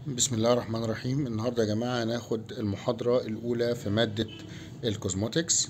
بسم الله الرحمن الرحيم النهارده يا جماعه هناخد المحاضره الاولى في ماده الكوزموتكس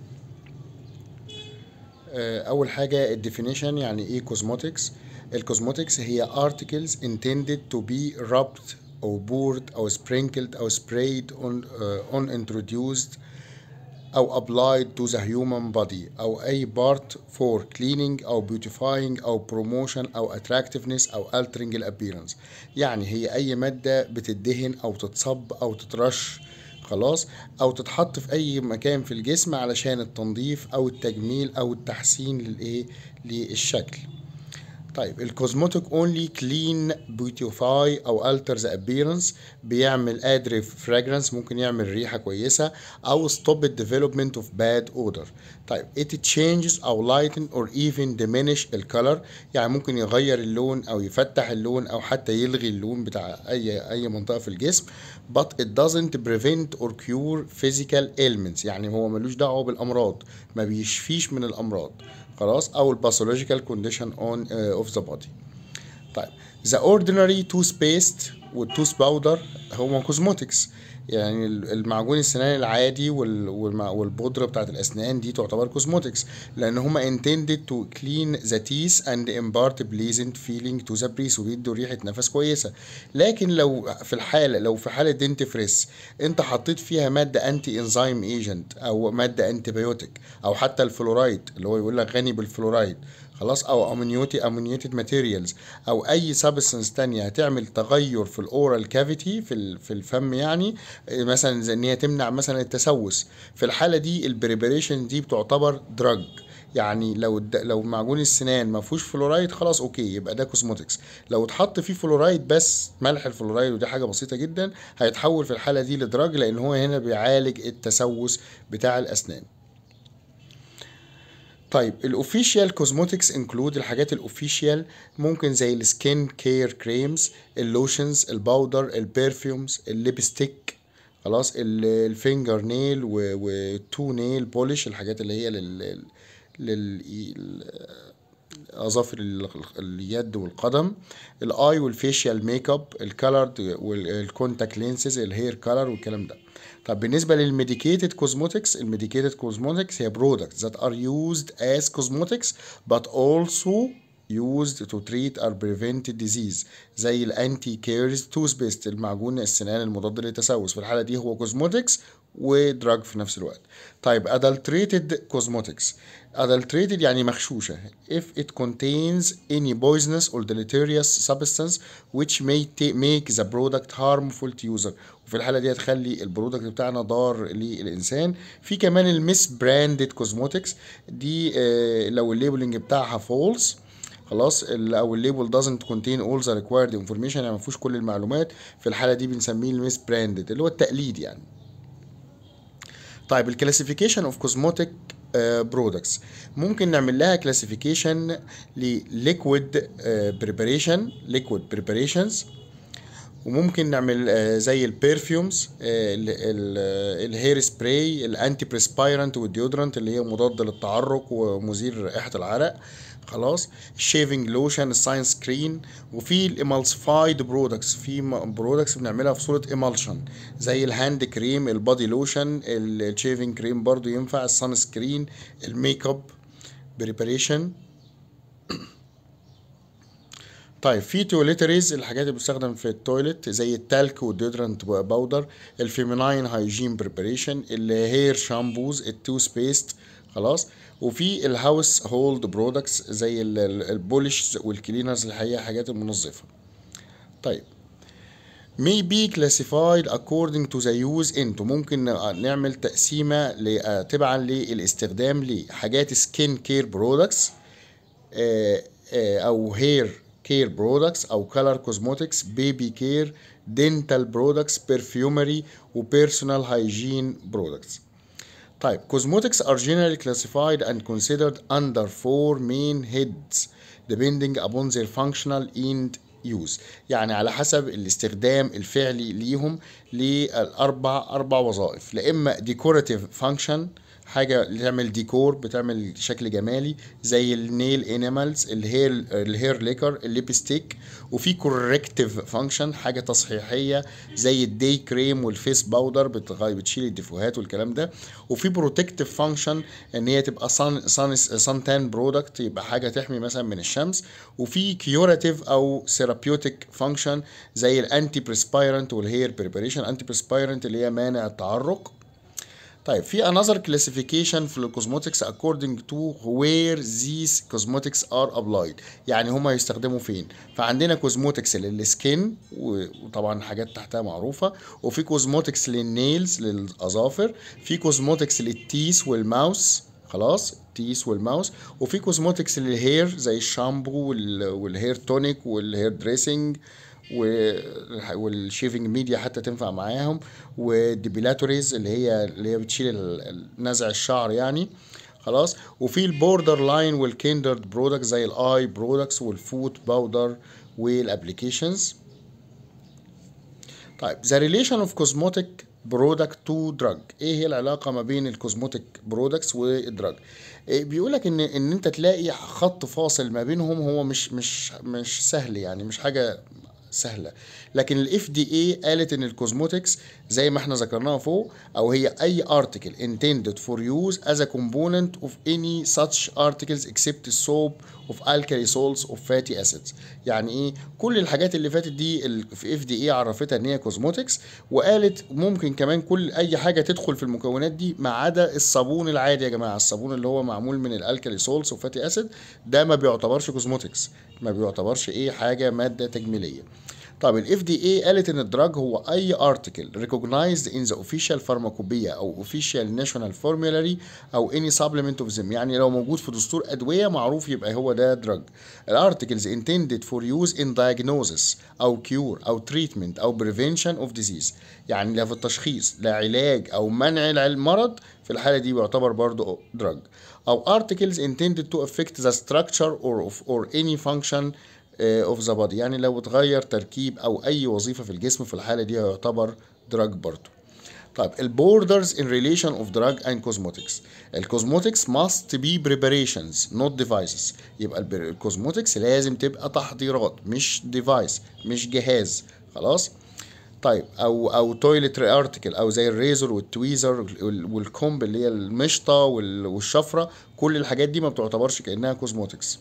اول حاجه الديفينيشن يعني ايه كوزموتكس الكوزموتكس هي articles intended to be rubbed او poured او sprinkled او sprayed on uh, on introduced أو applied to the human body أو أي part for cleaning أو beautifying أو promotion أو attractiveness أو altering the appearance يعني هي أي مادة بتدهن أو تتصب أو تترش خلاص أو تتحط في أي مكان في الجسم علشان التنظيف أو التجميل أو التحسين للإيه للشكل طيب الكوزموتيك اونلي كلين بيوتيفاي او alter the appearance بيعمل add fragrance ممكن يعمل ريحه كويسه او stop the development of bad odor طيب it changes او lighten or even diminish الكالر يعني ممكن يغير اللون او يفتح اللون او حتى يلغي اللون بتاع اي اي منطقه في الجسم but it doesn't prevent or cure physical ailments يعني هو ملوش دعوه بالامراض ما بيشفيش من الامراض خلاص او الباثولوجيكال كونديشن اون اوف ذا بودي طيب ذا اوردينري توث بيست والتوث باودر هو كوزموتكس يعني المعجون السنان العادي والبودره بتاعت الاسنان دي تعتبر كوزموتكس لان هما intended to clean the teeth and impart pleasant feeling to the breath وبيدوا ريحه نفس كويسه لكن لو في الحاله لو في حاله دنتفريس انت حطيت فيها ماده انتي انزيم ايجنت او ماده انتيبيوتيك او حتى الفلورايد اللي هو يقول لك غني بالفلورايد خلاص او امونيوتي امونيوتد ماتيريالز او اي سبستنس تانية هتعمل تغير في الاورال كافيتي في في الفم يعني مثلا زي ان هي تمنع مثلا التسوس في الحاله دي البريبريشن دي بتعتبر دراج يعني لو لو معجون السنان ما فيهوش فلورايد خلاص اوكي يبقى ده كوزموتكس لو اتحط فيه فلورايد بس ملح الفلورايد ودي حاجه بسيطه جدا هيتحول في الحاله دي لدراج لان هو هنا بيعالج التسوس بتاع الاسنان طيب الاوفيشال كوزموتكس انكلود الحاجات الاوفيشال ممكن زي السكين كير كريمز اللوشنز الباودر البرفيومز الليبستيك خلاص الفينجر نيل والتو نيل بولش الحاجات اللي هي لل لل اظافر اليد والقدم الاي والفيشيال ميك اب الكالرد والكونتاكت لينسز الهير كالر والكلام ده طب بالنسبه للميديكيتد كوزموتكس الميديكيتد كوزموتكس هي برودكتس that are used as cosmetics but also used to treat or prevent disease زي الانتي كيرز توث بيست المعجون السنان المضاد للتسوس في الحاله دي هو كوزموتكس ودراج في نفس الوقت طيب adulterated cosmetics adulterated يعني مغشوشة if it contains any poisonous or deleterious substance which may make the product harmful to user وفي الحالة دي هتخلي البرودكت بتاعنا ضار للإنسان في كمان المس براندد كوزموتكس دي آه لو الليبلنج بتاعها فولس خلاص او الليبل doesn't contain all the required information يعني ما فيهوش كل المعلومات في الحالة دي بنسميه المس براندد اللي هو التقليد يعني طيب الكلاسيفيكيشن اوف كوزموتيك برودكتس ممكن نعمل لها كلاسيفيكيشن لليكويد بريباريشن ليكويد بريباريشنز وممكن نعمل uh, زي البرفيومز uh, الهير سبراي الانتي بريسبيرنت والديودرنت اللي هي مضاد للتعرق ومزيل رائحه العرق خلاص الشيفنج لوشن الساين سكرين وفي الامالسفايد برودكتس في برودكتس بنعملها في صوره ايمالشن زي الهاند كريم البادي لوشن الشيفنج كريم برضو ينفع السان سكرين الميك اب بريباريشن طيب في تويليتريز الحاجات اللي بتستخدم في التويلت زي التالك والديودرنت باودر الفيميناين هايجين بريباريشن الهير شامبوز التوث بيست خلاص وفي الهاوس هولد برودكتس زي البولش والكلينرز الحقيقه حاجات المنظفه طيب may be classified according to the use into ممكن نعمل تقسيمة تبعا للاستخدام لحاجات سكين كير برودكتس أو هير كير برودكتس أو color cosmetics بيبي كير dental products perfumery وبيرسونال هايجين برودكتس طيب cosmetics are generally classified and considered under four main heads depending upon their functional end use يعني على حسب الاستخدام الفعلي ليهم للأربع أربع وظائف لا إما decorative function حاجه اللي تعمل ديكور بتعمل شكل جمالي زي النيل انيمالز الهير الهير ليكر الليبستيك وفي كوركتيف فانكشن حاجه تصحيحيه زي الدي كريم والفيس باودر بتغير بتشيل الديفوهات والكلام ده وفي بروتكتيف فانكشن ان هي تبقى صن صن صن تان برودكت يبقى حاجه تحمي مثلا من الشمس وفي كيوراتيف او ثيرابيوتيك فانكشن زي الانتي بريسبيرنت والهير بريباريشن انتي بريسبيرنت اللي هي مانع التعرق طيب في another classification في الكوزموتكس according to where these cosmetics are applied يعني هما يستخدموا فين فعندنا كوزموتكس للسكين وطبعا حاجات تحتها معروفة وفي كوزموتكس للنيلز للأظافر في كوزموتكس للتيس والماوس خلاص التيس والماوس وفي كوزموتكس للهير زي الشامبو والهير تونيك والهير دريسنج والشيفنج ميديا حتى تنفع معاهم والديبيلاتوريز اللي هي اللي هي بتشيل نزع الشعر يعني خلاص وفي البوردر لاين والكيندرد برودكت زي الاي برودكتس والفوت باودر والابلكيشنز طيب ذا ريليشن اوف كوزموتيك برودكت تو دراج ايه هي العلاقه ما بين الكوزموتيك برودكتس والدراج إيه بيقول لك ان ان انت تلاقي خط فاصل ما بينهم هو مش مش مش سهل يعني مش حاجه سهله لكن الاف دي اي قالت ان الكوزموتكس زي ما احنا ذكرناها فوق او هي اي ارتكل intended for use as a component of any such articles except soap of alkali salts of fatty acids يعني ايه كل الحاجات اللي فاتت دي في اف دي اي عرفتها ان هي كوزموتكس وقالت ممكن كمان كل اي حاجه تدخل في المكونات دي ما عدا الصابون العادي يا جماعه الصابون اللي هو معمول من الالكالي سولتس وفاتي اسيد ده ما بيعتبرش كوزموتكس ما بيعتبرش ايه حاجه ماده تجميليه طب الاف دي اي قالت ان الدراج هو اي ارتكل recognized in the official pharmacopoeia او official national formulary او any supplement of them يعني لو موجود في دستور ادويه معروف يبقى هو ده دراج الارتكلز intended for use in diagnosis او cure او treatment او prevention of disease يعني لا في التشخيص لا علاج او منع المرض في الحاله دي بيعتبر برضه دراج او articles intended to affect the structure or of or any function اوف ذا بادي يعني لو اتغير تركيب او اي وظيفه في الجسم في الحاله دي يعتبر دراج برضه طيب البوردرز in relation of drug and cosmetics الكوزموتكس must be preparations not devices يبقى الكوزموتكس لازم تبقى تحضيرات مش ديفايس مش جهاز خلاص طيب او او تويلت ارتكل او زي الريزر والتويزر والكومب اللي هي المشطه والشفره كل الحاجات دي ما بتعتبرش كانها كوزموتكس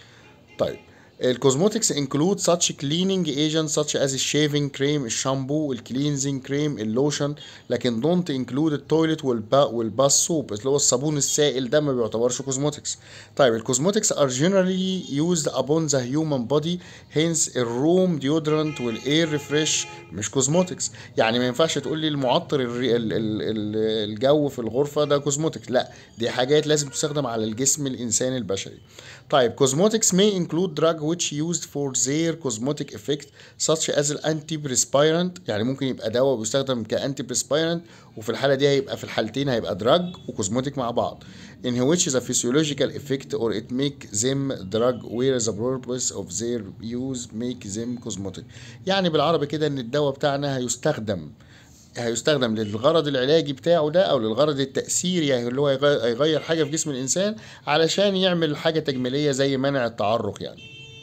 طيب الكوزموتكس include such cleaning agents such as الشيفنج كريم الشامبو الكلينزنج كريم اللوشن لكن don't include التويلت والبا والباس سوب اللي هو الصابون السائل ده ما بيعتبرش كوزموتكس طيب الكوزموتكس are generally used upon the human body hence الروم deodorant والاير ريفريش مش كوزموتكس يعني ما ينفعش تقول لي المعطر الري... ال... ال... ال... الجو في الغرفه ده كوزموتكس لا دي حاجات لازم تستخدم على الجسم الانساني البشري طيب cosmetics may include drug which used for their cosmetic effect such as الانتي يعني ممكن يبقى دواء بيستخدم كانتي بريسبيرنت وفي الحالة دي هيبقى في الحالتين هيبقى drug وكوزموتيك مع بعض in which the physiological effect or it make them drug where the purpose of their use make them cosmetic يعني بالعربي كده ان الدواء بتاعنا هيستخدم هيستخدم للغرض العلاجي بتاعه ده او للغرض التأثيري يعني اللي هو هيغير حاجة في جسم الانسان علشان يعمل حاجة تجميلية زي منع التعرق يعني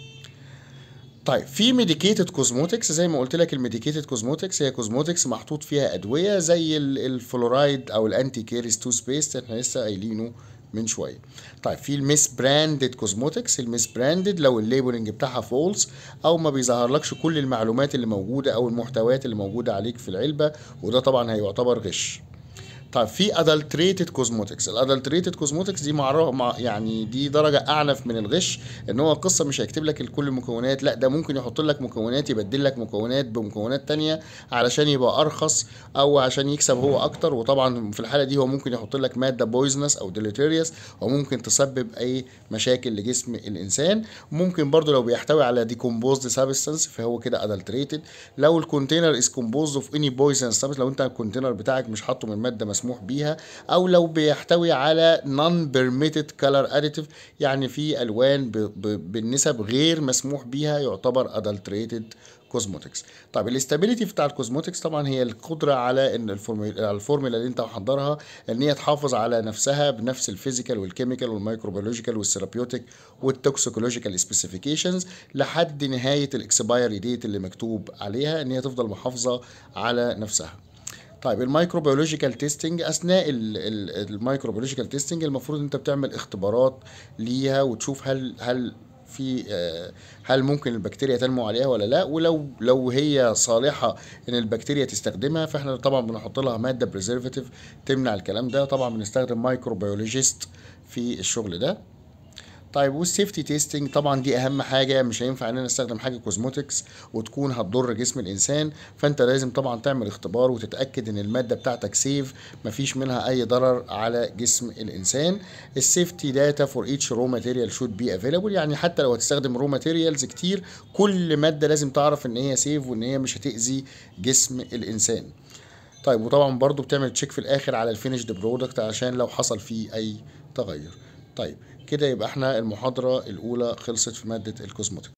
طيب في ميديكيتد كوزموتكس زي ما قلت لك الميديكيتد كوزموتكس هي كوزموتكس محطوط فيها ادويه زي الفلورايد او الانتي كيريس تو سبيس احنا لسه قايلينه من شويه طيب في الميس براندد كوزموتكس الميس براندد لو الليبلنج بتاعها فولس او ما بيظهرلكش كل المعلومات اللي موجوده او المحتويات اللي موجوده عليك في العلبه وده طبعا هيعتبر غش طيب في ادلتريتد كوزموتكس الادلتريتد كوزموتكس دي معروف مع يعني دي درجه اعنف من الغش ان هو القصه مش هيكتب لك كل المكونات لا ده ممكن يحط لك مكونات يبدل لك مكونات بمكونات تانية علشان يبقى ارخص او عشان يكسب هو اكتر وطبعا في الحاله دي هو ممكن يحط لك ماده بويزنس او ديليتيريوس وممكن تسبب اي مشاكل لجسم الانسان ممكن برضو لو بيحتوي على ديكومبوزد سابستنس فهو كده ادلتريتد لو الكونتينر از كومبوزد اوف اني بويزنس لو انت الكونتينر بتاعك مش حاطه من ماده مسموح بيها او لو بيحتوي على non permitted color additive يعني في الوان ب ب بالنسب غير مسموح بيها يعتبر adulterated كوزموتكس طيب الاستابيليتي بتاع الكوزموتكس طبعا هي القدره على ان الفورمولا الفورمولا اللي انت محضرها ان هي تحافظ على نفسها بنفس الفيزيكال والكيميكال والميكروبيولوجيكال والثيرابيوتيك والتوكسيكولوجيكال سبيسيفيكيشنز لحد نهايه الاكسبايري ديت اللي مكتوب عليها ان هي تفضل محافظه على نفسها طيب الميكروبيولوجيكال تيستنج اثناء الميكروبيولوجيكال تيستنج المفروض انت بتعمل اختبارات ليها وتشوف هل هل في آه، هل ممكن البكتيريا تنمو عليها ولا لا ولو لو هي صالحه ان البكتيريا تستخدمها فاحنا طبعا بنحط لها ماده بريزرفاتيف تمنع الكلام ده طبعا بنستخدم مايكروبيولوجيست في الشغل ده طيب والسيفتي تيستنج طبعا دي اهم حاجه مش هينفع ان انا استخدم حاجه كوزموتكس وتكون هتضر جسم الانسان فانت لازم طبعا تعمل اختبار وتتاكد ان الماده بتاعتك سيف مفيش منها اي ضرر على جسم الانسان السيفتي داتا فور ايتش رو ماتيريال شود بي افيلابل يعني حتى لو هتستخدم رو ماتيريالز كتير كل ماده لازم تعرف ان هي سيف وان هي مش هتاذي جسم الانسان طيب وطبعا برضو بتعمل تشيك في الاخر على الفينيشد برودكت عشان لو حصل فيه اي تغير طيب كده يبقى احنا المحاضرة الأولى خلصت في مادة الكوزموتيك